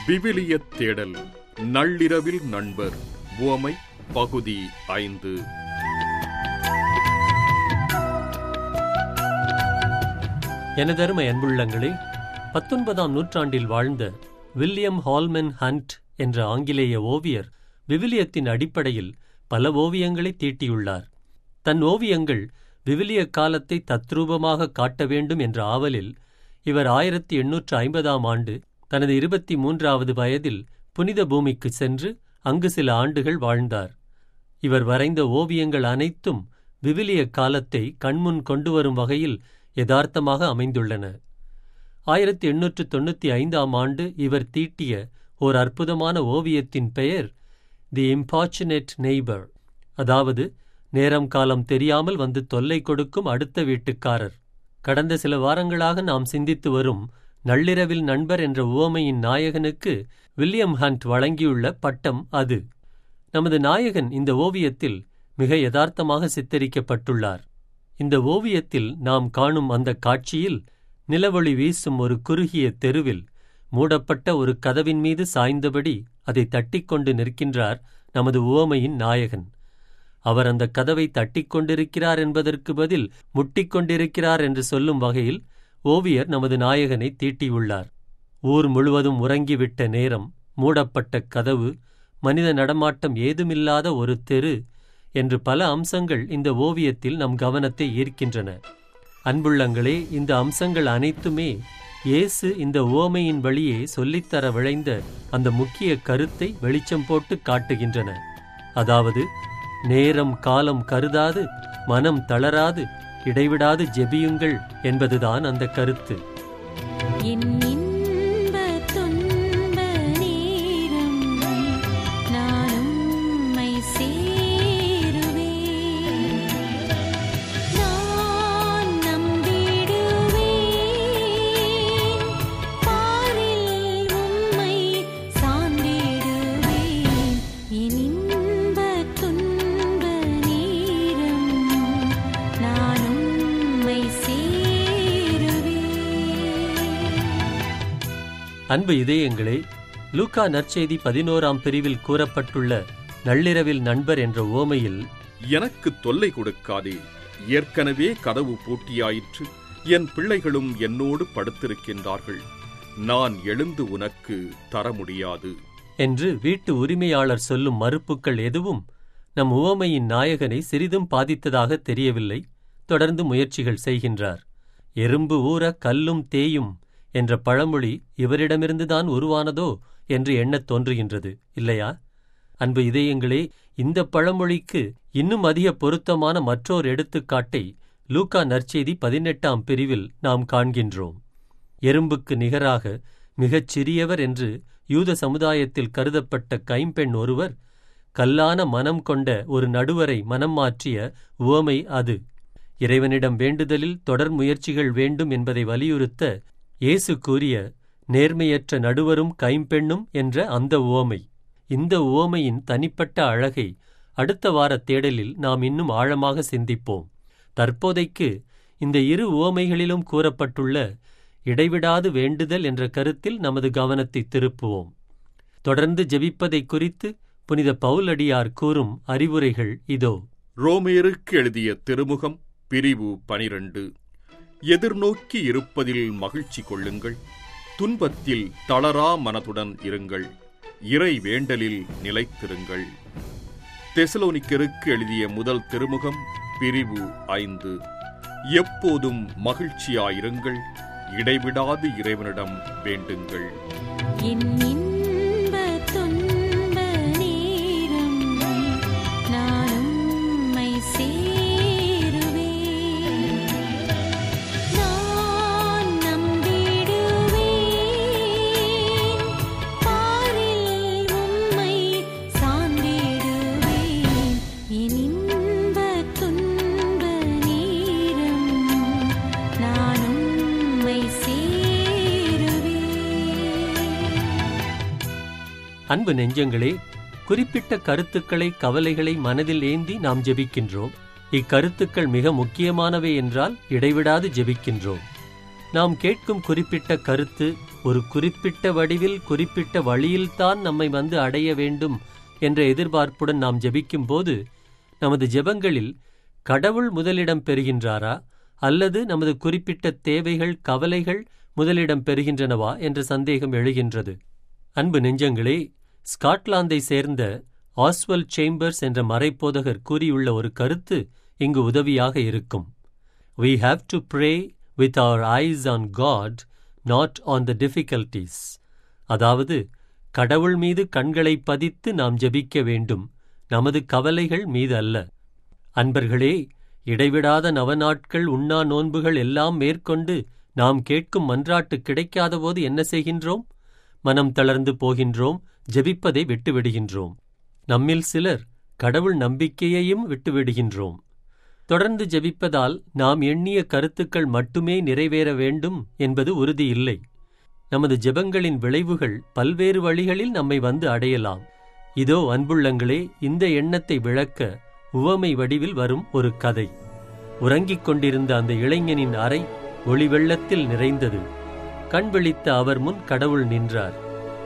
விவிலியத் தேடல் நள்ளிரவில் நண்பர் உவமை பகுதி ஐந்து எனதருமை அன்புள்ளங்களே பத்தொன்பதாம் நூற்றாண்டில் வாழ்ந்த வில்லியம் ஹால்மென் ஹண்ட் என்ற ஆங்கிலேய ஓவியர் விவிலியத்தின் அடிப்படையில் பல ஓவியங்களை தீட்டியுள்ளார் தன் ஓவியங்கள் விவிலிய காலத்தை தத்ரூபமாக காட்ட வேண்டும் என்ற ஆவலில் இவர் ஆயிரத்தி எண்ணூற்று ஐம்பதாம் ஆண்டு தனது இருபத்தி மூன்றாவது வயதில் புனித பூமிக்கு சென்று அங்கு சில ஆண்டுகள் வாழ்ந்தார் இவர் வரைந்த ஓவியங்கள் அனைத்தும் விவிலிய காலத்தை கண்முன் கொண்டு வரும் வகையில் யதார்த்தமாக அமைந்துள்ளன ஆயிரத்தி எண்ணூற்று தொண்ணூற்றி ஐந்தாம் ஆண்டு இவர் தீட்டிய ஓர் அற்புதமான ஓவியத்தின் பெயர் தி இம்பார்ச்சுனேட் நெய்பர் அதாவது நேரம் காலம் தெரியாமல் வந்து தொல்லை கொடுக்கும் அடுத்த வீட்டுக்காரர் கடந்த சில வாரங்களாக நாம் சிந்தித்து வரும் நள்ளிரவில் நண்பர் என்ற உவமையின் நாயகனுக்கு வில்லியம் ஹண்ட் வழங்கியுள்ள பட்டம் அது நமது நாயகன் இந்த ஓவியத்தில் மிக யதார்த்தமாக சித்தரிக்கப்பட்டுள்ளார் இந்த ஓவியத்தில் நாம் காணும் அந்த காட்சியில் நிலவொளி வீசும் ஒரு குறுகிய தெருவில் மூடப்பட்ட ஒரு கதவின் மீது சாய்ந்தபடி அதை தட்டிக்கொண்டு நிற்கின்றார் நமது உவமையின் நாயகன் அவர் அந்த கதவை தட்டிக் கொண்டிருக்கிறார் என்பதற்கு பதில் முட்டிக் கொண்டிருக்கிறார் என்று சொல்லும் வகையில் ஓவியர் நமது நாயகனை தீட்டியுள்ளார் ஊர் முழுவதும் உறங்கிவிட்ட நேரம் மூடப்பட்ட கதவு மனித நடமாட்டம் ஏதுமில்லாத ஒரு தெரு என்று பல அம்சங்கள் இந்த ஓவியத்தில் நம் கவனத்தை ஈர்க்கின்றன அன்புள்ளங்களே இந்த அம்சங்கள் அனைத்துமே இயேசு இந்த ஓமையின் வழியே சொல்லித்தர விளைந்த அந்த முக்கிய கருத்தை வெளிச்சம் போட்டு காட்டுகின்றன அதாவது நேரம் காலம் கருதாது மனம் தளராது இடைவிடாது ஜெபியுங்கள் என்பதுதான் அந்த கருத்து என் இன்ப துன்ப நேரம் நான் உம்மை சேருவேன் நான் நம்பிடுவேன் பாரில் உம்மை சார்ந்திடுவேன் என் இன்ப துன்ப நேரம் நான் உம்மை சேருவேன் அன்பு இதயங்களே லூக்கா நற்செய்தி பதினோராம் பிரிவில் கூறப்பட்டுள்ள நள்ளிரவில் நண்பர் என்ற ஓமையில் எனக்கு தொல்லை கொடுக்காதே ஏற்கனவே கதவு பூட்டியாயிற்று என் பிள்ளைகளும் என்னோடு படுத்திருக்கின்றார்கள் நான் எழுந்து உனக்கு தர முடியாது என்று வீட்டு உரிமையாளர் சொல்லும் மறுப்புக்கள் எதுவும் நம் உவமையின் நாயகனை சிறிதும் பாதித்ததாக தெரியவில்லை தொடர்ந்து முயற்சிகள் செய்கின்றார் எறும்பு ஊற கல்லும் தேயும் என்ற பழமொழி இவரிடமிருந்துதான் உருவானதோ என்று எண்ணத் தோன்றுகின்றது இல்லையா அன்பு இதயங்களே இந்த பழமொழிக்கு இன்னும் அதிக பொருத்தமான மற்றோர் எடுத்துக்காட்டை லூக்கா நற்செய்தி பதினெட்டாம் பிரிவில் நாம் காண்கின்றோம் எறும்புக்கு நிகராக மிகச் சிறியவர் என்று யூத சமுதாயத்தில் கருதப்பட்ட கைம்பெண் ஒருவர் கல்லான மனம் கொண்ட ஒரு நடுவரை மனம் மாற்றிய உவமை அது இறைவனிடம் வேண்டுதலில் தொடர் முயற்சிகள் வேண்டும் என்பதை வலியுறுத்த இயேசு கூறிய நேர்மையற்ற நடுவரும் கைம்பெண்ணும் என்ற அந்த உவமை இந்த உவமையின் தனிப்பட்ட அழகை அடுத்த வார தேடலில் நாம் இன்னும் ஆழமாக சிந்திப்போம் தற்போதைக்கு இந்த இரு உவமைகளிலும் கூறப்பட்டுள்ள இடைவிடாது வேண்டுதல் என்ற கருத்தில் நமது கவனத்தை திருப்புவோம் தொடர்ந்து ஜெபிப்பதை குறித்து புனித பவுலடியார் கூறும் அறிவுரைகள் இதோ ரோமேருக்கு எழுதிய திருமுகம் பிரிவு பனிரண்டு எதிர்நோக்கி இருப்பதில் மகிழ்ச்சி கொள்ளுங்கள் துன்பத்தில் தளரா மனதுடன் இருங்கள் இறை வேண்டலில் நிலைத்திருங்கள் தெசலோனிக்கருக்கு எழுதிய முதல் திருமுகம் பிரிவு ஐந்து எப்போதும் மகிழ்ச்சியாயிருங்கள் இடைவிடாது இறைவனிடம் வேண்டுங்கள் என் இன்ப துன்ப நேரம் நான் உம்மை சேருவேன் நான் நம்பிடுவேன் பாரில் உம்மை சார்ந்திடுவேன் என் இன்ப துன்ப நேரம் நான் உம்மை சேருவேன் அன்பு நெஞ்சங்களே குறிப்பிட்ட கருத்துக்களை கவலைகளை மனதில் ஏந்தி நாம் ஜெபிக்கின்றோம் இக்கருத்துக்கள் மிக முக்கியமானவை என்றால் இடைவிடாது ஜெபிக்கின்றோம் நாம் கேட்கும் குறிப்பிட்ட கருத்து ஒரு குறிப்பிட்ட வடிவில் குறிப்பிட்ட வழியில்தான் நம்மை வந்து அடைய வேண்டும் என்ற எதிர்பார்ப்புடன் நாம் ஜெபிக்கும் போது நமது ஜெபங்களில் கடவுள் முதலிடம் பெறுகின்றாரா அல்லது நமது குறிப்பிட்ட தேவைகள் கவலைகள் முதலிடம் பெறுகின்றனவா என்ற சந்தேகம் எழுகின்றது அன்பு நெஞ்சங்களே ஸ்காட்லாந்தை சேர்ந்த ஆஸ்வல் சேம்பர்ஸ் என்ற மறைப்போதகர் கூறியுள்ள ஒரு கருத்து இங்கு உதவியாக இருக்கும் We have to pray with our eyes on God, not on the difficulties. அதாவது கடவுள் மீது கண்களை பதித்து நாம் ஜெபிக்க வேண்டும் நமது கவலைகள் மீது அல்ல அன்பர்களே இடைவிடாத நவநாட்கள் உண்ணா நோன்புகள் எல்லாம் மேற்கொண்டு நாம் கேட்கும் மன்றாட்டு கிடைக்காதபோது என்ன செய்கின்றோம் மனம் தளர்ந்து போகின்றோம் ஜெபிப்பதை விட்டுவிடுகின்றோம் நம்மில் சிலர் கடவுள் நம்பிக்கையையும் விட்டுவிடுகின்றோம் தொடர்ந்து ஜெபிப்பதால் நாம் எண்ணிய கருத்துக்கள் மட்டுமே நிறைவேற வேண்டும் என்பது உறுதியில்லை நமது ஜெபங்களின் விளைவுகள் பல்வேறு வழிகளில் நம்மை வந்து அடையலாம் இதோ அன்புள்ளங்களே இந்த எண்ணத்தை விளக்க உவமை வடிவில் வரும் ஒரு கதை உறங்கிக் கொண்டிருந்த அந்த இளைஞனின் அறை ஒளி வெள்ளத்தில் நிறைந்தது கண் விழித்த அவர் முன் கடவுள் நின்றார்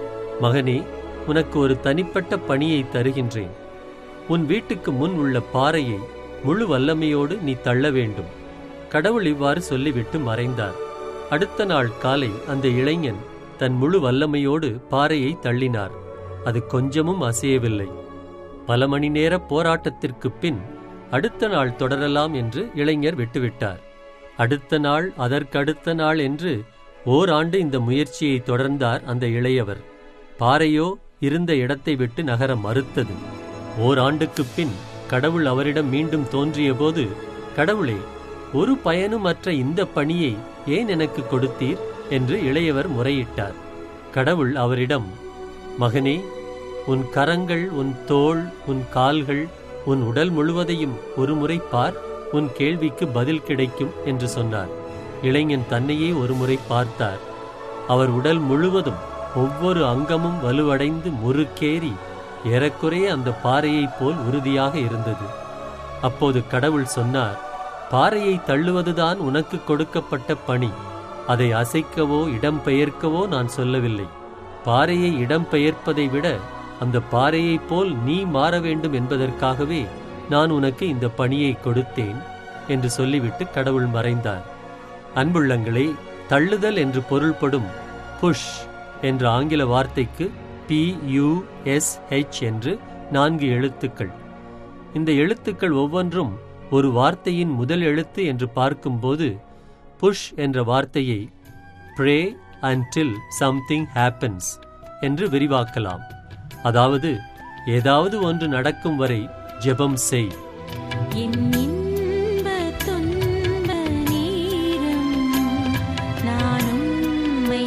மகனே உனக்கு ஒரு தனிப்பட்ட பணியை தருகின்றேன் உன் வீட்டுக்கு முன் உள்ள பாறையை முழு வல்லமையோடு நீ தள்ள வேண்டும் கடவுள் இவ்வாறு சொல்லிவிட்டு மறைந்தார் அடுத்த நாள் காலை அந்த இளைஞன் தன் முழு வல்லமையோடு பாறையை தள்ளினார் அது கொஞ்சமும் அசையவில்லை பல மணி நேர போராட்டத்திற்குப் பின் அடுத்த நாள் தொடரலாம் என்று இளைஞர் விட்டுவிட்டார் அடுத்த நாள் அதற்கடுத்த நாள் என்று ஓராண்டு இந்த முயற்சியை தொடர்ந்தார் அந்த இளையவர் பாறையோ இருந்த இடத்தை விட்டு நகர மறுத்தது ஓராண்டுக்குப் பின் கடவுள் அவரிடம் மீண்டும் தோன்றியபோது கடவுளே ஒரு பயனுமற்ற இந்த பணியை ஏன் எனக்கு கொடுத்தீர் என்று இளையவர் முறையிட்டார் கடவுள் அவரிடம் மகனே உன் கரங்கள் உன் தோள் உன் கால்கள் உன் உடல் முழுவதையும் ஒருமுறை பார் உன் கேள்விக்கு பதில் கிடைக்கும் என்று சொன்னார் இளைஞன் தன்னையே ஒருமுறை பார்த்தார் அவர் உடல் முழுவதும் ஒவ்வொரு அங்கமும் வலுவடைந்து முறுக்கேறி ஏறக்குறைய அந்த பாறையைப் போல் உறுதியாக இருந்தது அப்போது கடவுள் சொன்னார் பாறையை தள்ளுவதுதான் உனக்கு கொடுக்கப்பட்ட பணி அதை அசைக்கவோ இடம்பெயர்க்கவோ நான் சொல்லவில்லை பாறையை இடம்பெயர்ப்பதை விட அந்த பாறையைப் போல் நீ மாற வேண்டும் என்பதற்காகவே நான் உனக்கு இந்த பணியை கொடுத்தேன் என்று சொல்லிவிட்டு கடவுள் மறைந்தார் அன்புள்ளங்களே தள்ளுதல் என்று பொருள்படும் புஷ் என்ற ஆங்கில வார்த்தைக்கு பி யு எஸ் ஹெச் என்று நான்கு எழுத்துக்கள் இந்த எழுத்துக்கள் ஒவ்வொன்றும் ஒரு வார்த்தையின் முதல் எழுத்து என்று பார்க்கும்போது புஷ் என்ற வார்த்தையை ப்ரே until சம்திங் happens என்று விரிவாக்கலாம் அதாவது ஏதாவது ஒன்று நடக்கும் வரை ஜெபம் செய் என் இன்ப துன்ப நேரம் நான் உம்மை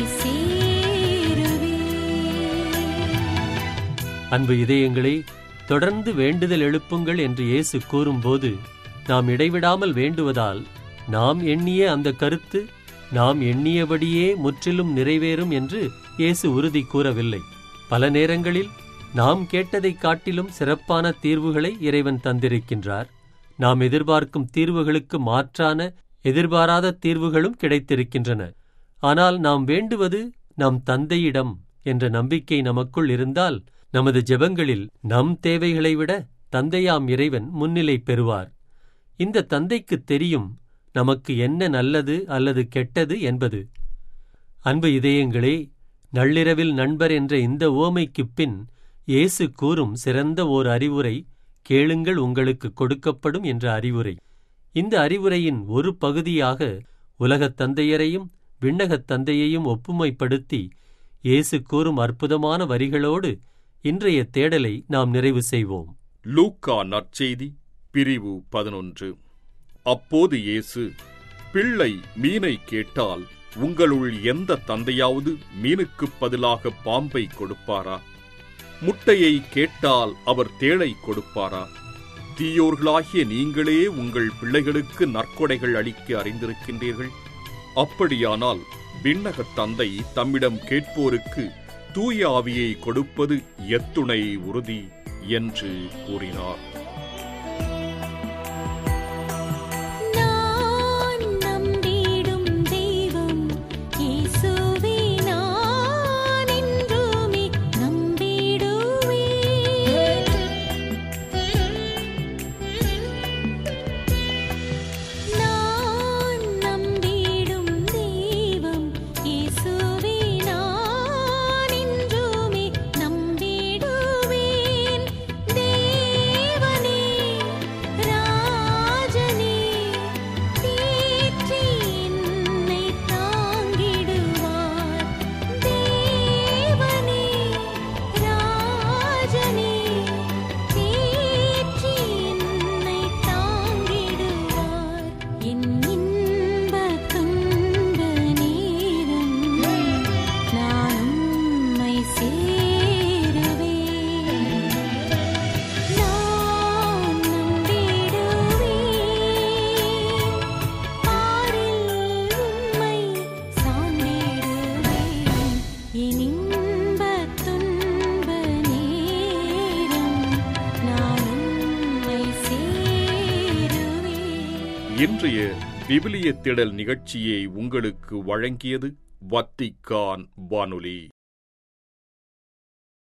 சேருவேன் அன்பு இதயங்களே தொடர்ந்து வேண்டுதல் எழுப்புங்கள் என்று இயேசு கூறும்போது நாம் இடைவிடாமல் வேண்டுவதால் நாம் எண்ணிய அந்த கருத்து நாம் எண்ணியபடியே முற்றிலும் நிறைவேறும் என்று இயேசு உறுதி கூறவில்லை பல நேரங்களில் நாம் கேட்டதைக் காட்டிலும் சிறப்பான தீர்வுகளை இறைவன் தந்திருக்கின்றார் நாம் எதிர்பார்க்கும் தீர்வுகளுக்கு மாற்றான எதிர்பாராத தீர்வுகளும் கிடைத்திருக்கின்றன ஆனால் நாம் வேண்டுவது நம் தந்தையிடம் என்ற நம்பிக்கை நமக்குள் இருந்தால் நமது ஜெபங்களில் நம் தேவைகளை விட தந்தையாம் இறைவன் முன்னிலை பெறுவார் இந்த தந்தைக்கு தெரியும் நமக்கு என்ன நல்லது அல்லது கெட்டது என்பது அன்பு இதயங்களே நள்ளிரவில் நண்பர் என்ற இந்த ஓமைக்குப் பின் இயேசு கூறும் சிறந்த ஓர் அறிவுரை கேளுங்கள் உங்களுக்கு கொடுக்கப்படும் என்ற அறிவுரை இந்த அறிவுரையின் ஒரு பகுதியாக உலகத் தந்தையரையும் விண்ணகத் தந்தையையும் ஒப்புமைப்படுத்தி இயேசு கூறும் அற்புதமான வரிகளோடு இன்றைய தேடலை நாம் நிறைவு செய்வோம் லூக்கா நற்செய்தி பிரிவு பதினொன்று அப்போது இயேசு பிள்ளை மீனை கேட்டால் உங்களுள் எந்த தந்தையாவது மீனுக்குப் பதிலாக பாம்பை கொடுப்பாரா முட்டையை கேட்டால் அவர் தேளை கொடுப்பாரா தீயோர்களாகிய நீங்களே உங்கள் பிள்ளைகளுக்கு நற்கொடைகள் அளிக்க அறிந்திருக்கின்றீர்கள் அப்படியானால் விண்ணகத் தந்தை தம்மிடம் கேட்போருக்கு தூய ஆவியை கொடுப்பது எத்துணை உறுதி என்று கூறினார் நான் நம்பிடும் தெய்வம் இன்றைய விவிலிய திடல் நிகழ்ச்சியை உங்களுக்கு வழங்கியது வத்திக்கான் வானொலி